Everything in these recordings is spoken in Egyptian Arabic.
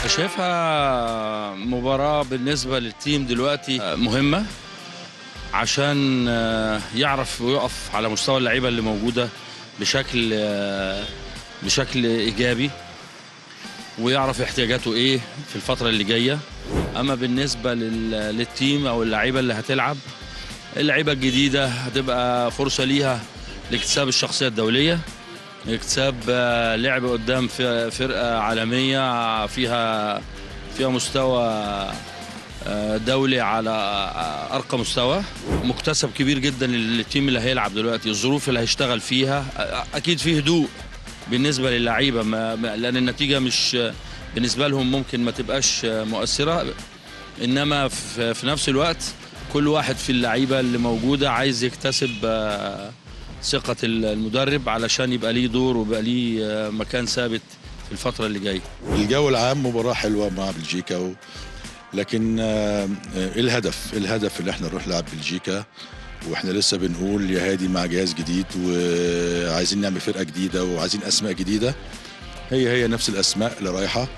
شايفها مباراة بالنسبة للتيم دلوقتي مهمة عشان يعرف ويقف على مستوى اللعيبة اللي موجودة بشكل بشكل إيجابي ويعرف احتياجاته إيه في الفترة اللي جاية أما بالنسبة لل- للتيم أو اللعيبة اللي هتلعب اللعيبة الجديدة هتبقى فرصة ليها لاكتساب الشخصية الدولية اكتساب آه، لعب قدام في- فرقة عالمية فيها فيها مستوى آه، دولي على آه، أرقى مستوى مكتسب كبير جدا للتيم اللي هيلعب دلوقتي الظروف اللي هيشتغل فيها آه، أكيد فيه هدوء بالنسبة للعيبة ما ما- لأن النتيجة مش بالنسبة لهم ممكن ما تبقاش مؤثرة إنما في في نفس الوقت كل واحد في اللعيبة اللي موجودة عايز يكتسب آه، ثقة المدرب علشان يبقى ليه دور ويبقى ليه آه، مكان ثابت في الفترة اللي جاية الجو العام مباراة حلوة مع بلجيكا و... لكن آه، آه، ايه الهدف؟ إيه الهدف اللي احنا نروح نلعب بلجيكا واحنا لسه بنقول يا هادي مع جهاز جديد وعايزين نعمل فرقة جديدة وعايزين اسماء جديدة هي هي نفس الاسماء اللي رايحة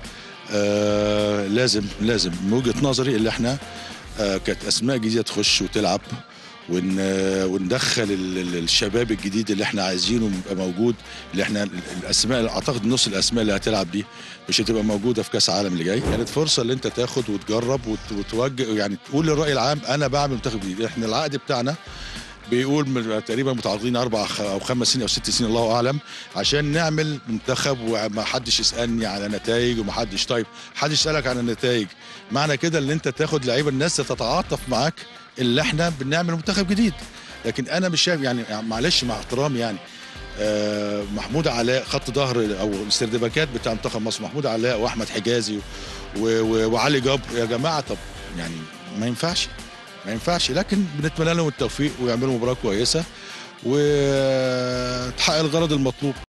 آه لازم لازم من وجهة نظري اللي احنا آه كانت اسماء جديدة تخش وتلعب ون وندخل ال- ال- الشباب الجديد اللي احنا عايزينه يبقى موجود اللي احنا ال- الاسماء اعتقد نص الاسماء اللي هتلعب دي مش هتبقى موجوده في كاس العالم اللي جاي كانت فرصه اللي انت تاخد وتجرب وت- وتوجه يعني تقول للراي العام انا بعمل منتخب جديد احنا العقد بتاعنا بيقول من- تقريبا متعاقدين اربع خ- او خمس سنين او ست سنين الله اعلم عشان نعمل منتخب وما حدش يسالني على نتائج وما حدش طيب حدش يسالك عن النتائج معنى كده ان انت تاخد لعيبه الناس تتعاطف معاك اللي احنا بنعمل منتخب جديد لكن انا مش شايف يعني يعني معلش مع احترامي يعني آه، محمود علاء خط ظهر او السردباكات بتاع منتخب مصر محمود علاء واحمد حجازي و- و- وعلي جبر يا جماعه طب يعني ما ينفعش ما ينفعش لكن بنتمنى لهم التوفيق ويعملوا مباراه كويسه وتحقق الغرض المطلوب